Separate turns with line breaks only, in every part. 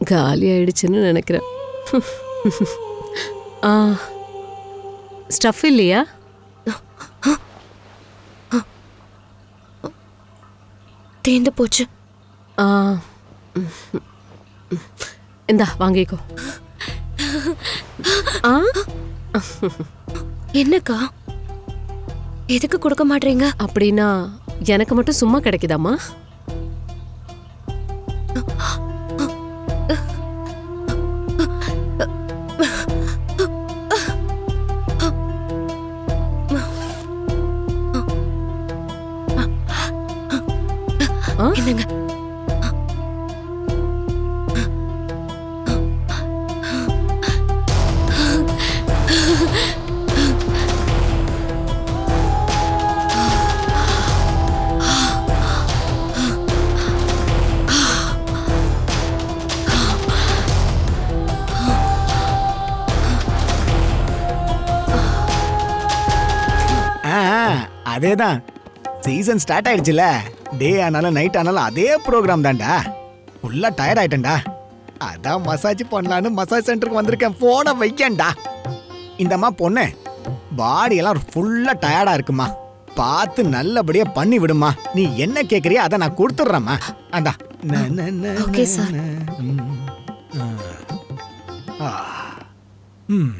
காலி ஆயிடுச்சுன்னு நினைக்கிறேன் ஆ ஸ்டஃப் இல்லையா
தேர்ந்து போச்சு
ஆ இந்தா வாங்கிக்கோ ஆ
என்னக்கா எதுக்கு கொடுக்க மாட்டீங்க
அப்படின்னா எனக்கு மட்டும் சும்மா கிடைக்குதாம்மா ஆ?
என்னங்க
ஆ அதே தான் சீசன் ஸ்டார்ட் ஆயிடுச்சுல டே ஆனாலும் நைட் ஆனாலும் அதே ப்ரோக்ராம் தான்டா ஃபுல்லாக டயர்ட் ஆயிட்டேன்டா அதான் மசாஜ் பண்ணலான்னு மசாஜ் சென்டருக்கு வந்திருக்கேன் போன வைக்கேன்டா இந்தம்மா பொண்ணு பாடி எல்லாம் ஃபுல்லாக டயர்டா இருக்குமா பார்த்து நல்லபடியா பண்ணி விடுமா நீ என்ன கேக்குறியோ அதை நான் கொடுத்துட்றேம்மா அந்தா ந, ந, ந,
Okay,
ந,
sir.
ந. ம். ஆ. ஆ. ம்.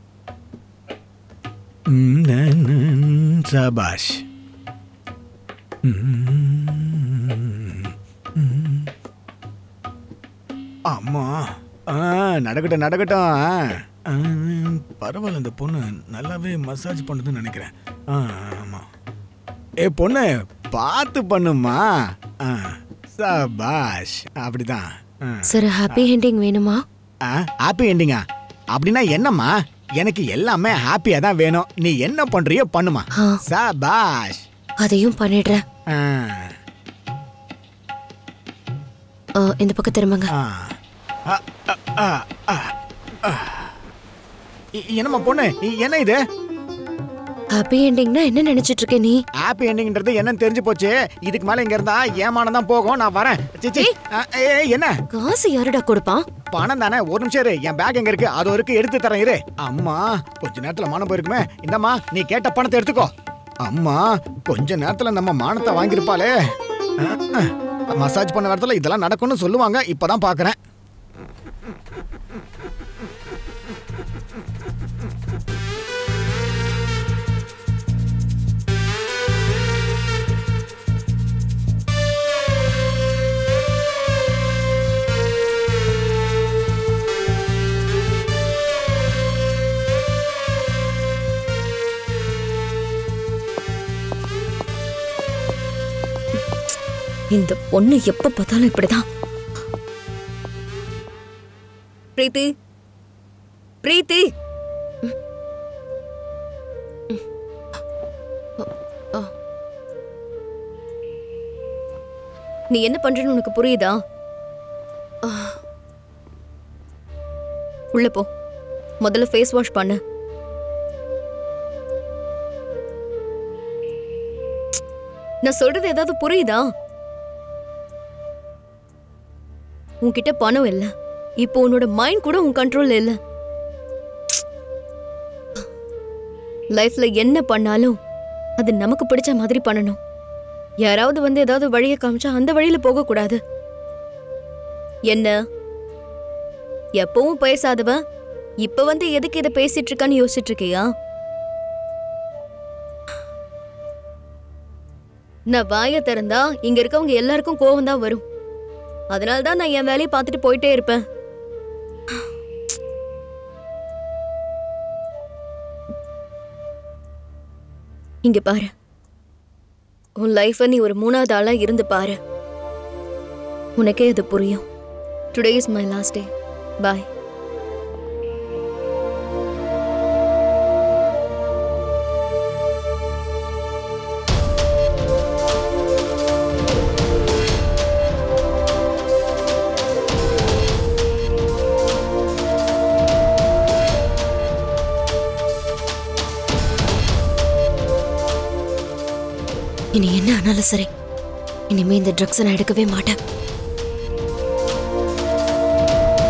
ம், ந, ந, சபாஷ் ம். ம். அம்மா ஆ நடக்கட்டும் நடக்கட்டும் ஆ. ஆ, பரவாயில்ல இந்த பொண்ணு நல்லாவே மசாஜ் பண்ணுதுன்னு நினைக்கிறேன் ஆ ஆமா ஏ பொண்ணு பார்த்து பண்ணுமா ஆ சபாஷ் அப்படிதான் ஆ.
சார் ஹாப்பி என்டிங் வேணுமா
ஆ ஹாப்பி எண்டிங்கா அப்படின்னா என்னம்மா எனக்கு எல்லாமே ஹாப்பியா தான் வேணும் நீ என்ன பண்றியோ பண்ணுமா
ஆ.
சபாஷ்
அதையும் பண்ணிடுறேன்
ஆ,
ஆ, இந்த பக்கம் திரும்புங்க
ஆ. ஆ, ஆ, ஆ, ஆ, ஆ. இ- என்னம்மா பொண்ணு இ- என்ன இது
ஹாப்பி என்டிங்னா என்ன நினைச்சிட்டு இருக்க நீ
ஹாப்பி எண்டிங்ன்றது என்னன்னு தெரிஞ்சு போச்சு இதுக்கு மேல இங்க இருந்தா ஏமானம் தான் போகும் நான் வரேன் சிச்சி ஆ, ஏய், என்ன
காசு யாருடா கொடுப்பான்
பணம் தானே ஒரு நிமிஷம் இரு என் பேக் எங்க இருக்கு அது வரைக்கும் எடுத்து தரேன் இரு அம்மா கொஞ்ச நேரத்துல மானம் போயிருக்குமே இந்தம்மா நீ கேட்ட பணத்தை எடுத்துக்கோ அம்மா கொஞ்ச நேரத்துல நம்ம மானத்தை வாங்கியிருப்பாளே அஹ், அஹ். மசாஜ் பண்ண நேரத்துல இதெல்லாம் நடக்கும்னு சொல்லுவாங்க இப்பதான் பாக்குறேன்
இந்த பொண்ணு எப்ப பார்த்தாலும் இப்படிதான்
பிரீத்தி பிரீத்தி நீ என்ன பண்றன்னு உனக்கு புரியுதா உள்ள போ முதல்ல ஃபேஸ் வாஷ் பண்ணு நான் சொல்றது ஏதாவது புரியுதா உன்கிட்ட பணம் இல்ல இப்போ உன்னோட மைண்ட் கூட உன் கண்ட்ரோல்ல இல்ல லைஃப்ல என்ன பண்ணாலும் அது நமக்கு பிடிச்ச மாதிரி பண்ணணும் யாராவது வந்து ஏதாவது வழியை காமிச்சா அந்த வழியில போக கூடாது என்ன எப்பவும் பேசாதவ இப்ப வந்து எதுக்கு இதை பேசிட்டு இருக்கான்னு யோசிச்சுட்டு இருக்கியா நான் வாயை திறந்தா இங்க இருக்கவங்க எல்லாருக்கும் கோவம் தான் வரும் அதனால தான் நான் என் வேலையை பார்த்துட்டு போயிட்டே இருப்பேன் இங்க பாரு உன் லைஃப நீ ஒரு மூணாவது ஆளா இருந்து பாரு உனக்கே அது புரியும் today is my last day bye
இனி என்ன ஆனாலும் சரி இனிமே இந்த ட்ரக்ஸை நான் எடுக்கவே மாட்டேன்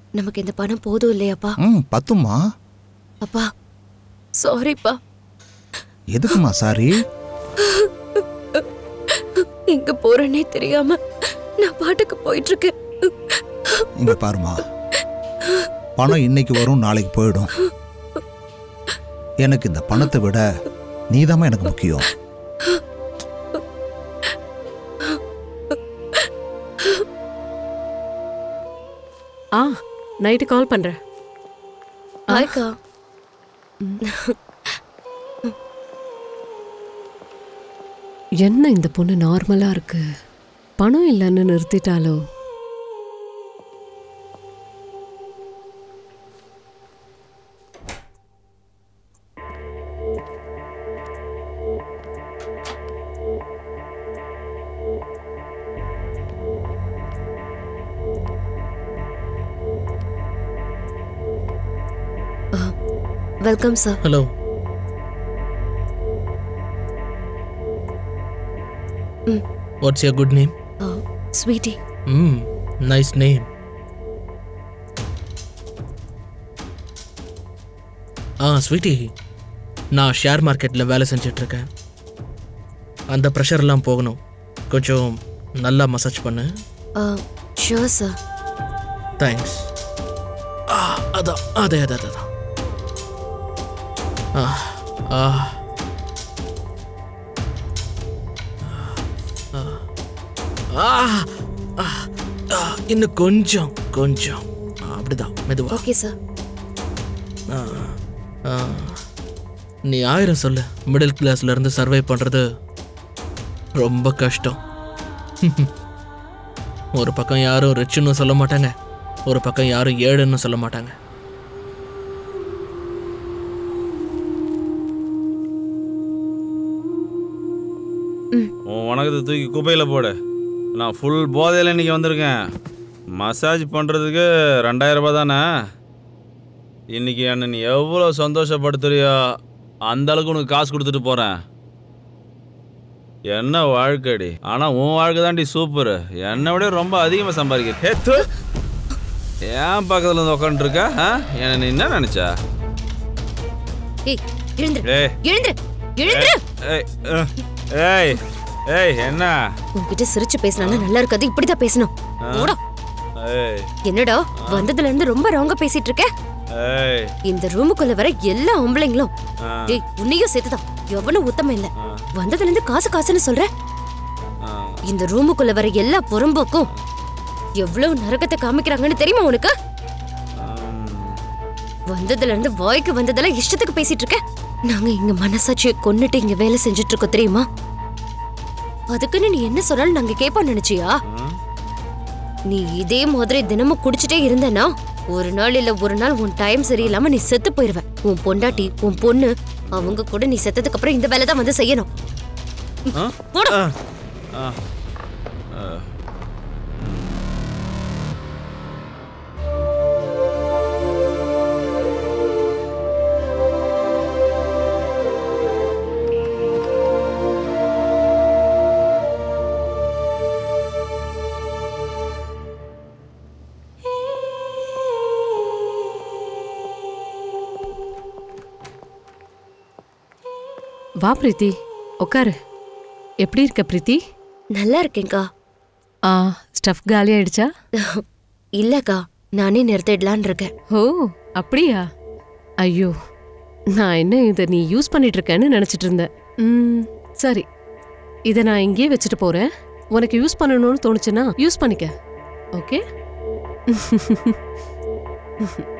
நமக்கு இந்த பணம் போதும் இல்லையாப்பா
ம் பத்துமா
அப்பா சாரிப்பா
எதுக்குமா சாரி
எங்க போறேனே தெரியாம நான் பாட்டுக்கு போயிட்டு இருக்கேன்
இங்க பாருமா பணம் இன்னைக்கு வரும் நாளைக்கு போயிடும் எனக்கு இந்த பணத்தை விட நீதாம்மா எனக்கு முக்கியம்
ஆ நைட்டு கால் பண்றேன்
ஹாய்க்கா
என்ன இந்த பொண்ணு நார்மலா இருக்கு பணம் இல்லைன்னு நிறுத்திட்டாலோ
வெல்கம் சார்
ஹலோ
ம்.
What's your good name
Sweetie
ம் நைஸ் நேம் ஆ ஸ்வீட்டி நான் ஷேர் மார்க்கெட்டில் வேலை செஞ்சிட்ருக்கேன் அந்த ப்ரெஷர்லாம் போகணும் கொஞ்சம் நல்லா மசாஜ் பண்ணு
ஷுவர் சார்
தேங்க்ஸ் ஆ அதான் அதே அதே அதே அதான். ஆ ஆ ஆ, ஆ, ஆ, இன்னும் கொஞ்சம் கொஞ்சம் ஆ, அப்படிதான் மெதுவா
ஓகே சார்
ஆ, ஆ. நீ ஆயிரம் சொல்லு மிடில் கிளாஸ்ல இருந்து சர்வை பண்றது ரொம்ப கஷ்டம் ஒரு பக்கம் யாரும் ரிச்சுன்னு சொல்ல மாட்டாங்க ஒரு பக்கம் யாரும் ஏழுன்னு சொல்ல மாட்டாங்க
உன் வணக்கத்தை தூக்கி குப்பையில் போடு நான் ஃபுல் போதையில் இன்னைக்கு வந்திருக்கேன் மசாஜ் பண்ணுறதுக்கு ரெண்டாயிரம் ரூபாய் தானே இன்னைக்கு என்ன நீ எவ்வளோ சந்தோஷப்படுத்துறியோ அந்த அளவுக்கு உனக்கு காசு கொடுத்துட்டு போகிறேன் என்ன வாழ்க்கைடி ஆனால் உன் வாழ்க்கை தாண்டி சூப்பர் என்னை விட ரொம்ப அதிகமாக சம்பாதிக்கிற ஹே, து. ஏன் பக்கத்தில் வந்து உட்காந்துருக்க ஆ என்ன நீ என்ன நினச்சா
ஏய் எழுந்துரு
ஏய்
எழுந்துரு எழுந்துரு
ஏய் அஹ், ஏய் ஏய் என்ன
உன்கிட்ட சிரிச்சு பேசினாலும் நல்லா இருக்காது இப்படிதான் பேசணும் போடா
ஏய்
என்னடா வந்ததுல இருந்து ரொம்ப ராங்கா பேசிட்டு இருக்க
ஏய்
இந்த ரூமுக்குள்ள வர எல்லா ஆம்பளைங்களும்
ஆ.
ஏய் உன்னையும் சேர்த்துதான் எவனும் உத்தமம் இல்ல வந்ததுல இருந்து காசு காசுன்னு சொல்ற
ஆ.
இந்த ரூமுக்குள்ள வர எல்லா புறம்போக்கும் எவ்வளவு நரகத்தை காமிக்கிறாங்கன்னு தெரியுமா உனக்கு
ஆம்.
வந்ததுல இருந்து வாய்க்கு வந்ததெல்லாம் இஷ்டத்துக்கு பேசிட்டு இருக்க நாங்க இங்க மனசாட்சியை கொன்னுட்டு இங்க வேலை செஞ்சுட்டு இருக்கோம் தெரியுமா அதுக்குன்னு நீ என்ன சொன்னாலும் நாங்க கேட்போம் நினைச்சியா
ம்.
நீ இதே மாதிரி தினமும் குடிச்சிட்டே இருந்தனா ஒரு நாள் இல்ல ஒரு நாள் உன் டைம் சரியில்லாம நீ செத்து போயிருவ உன் பொண்டாட்டி உன் பொண்ணு அவங்க கூட நீ செத்ததுக்கு அப்புறம் இந்த வேலை தான் வந்து செய்யணும்
ஆ?
போடா.
ஆ. ஆ. ஆ.
வா பிரீத்தி உட்காரு எப்படி இருக்க பிரீத்தி
நல்லா இருக்கேன்க்கா
ஆ ஸ்டஃப் காலி ஆயிடுச்சா
இல்லக்கா நானே நிறுத்திடலான் இருக்கேன்
ஓ அப்படியா ஐயோ நான் என்ன இதை நீ யூஸ் பண்ணிட்டு இருக்கேன்னு நினைச்சிட்டு இருந்தேன் ம், சரி இதை நான் இங்கேயே வச்சுட்டு போறேன் உனக்கு யூஸ் பண்ணணும்னு தோணுச்சுன்னா யூஸ் பண்ணிக்க ஓகே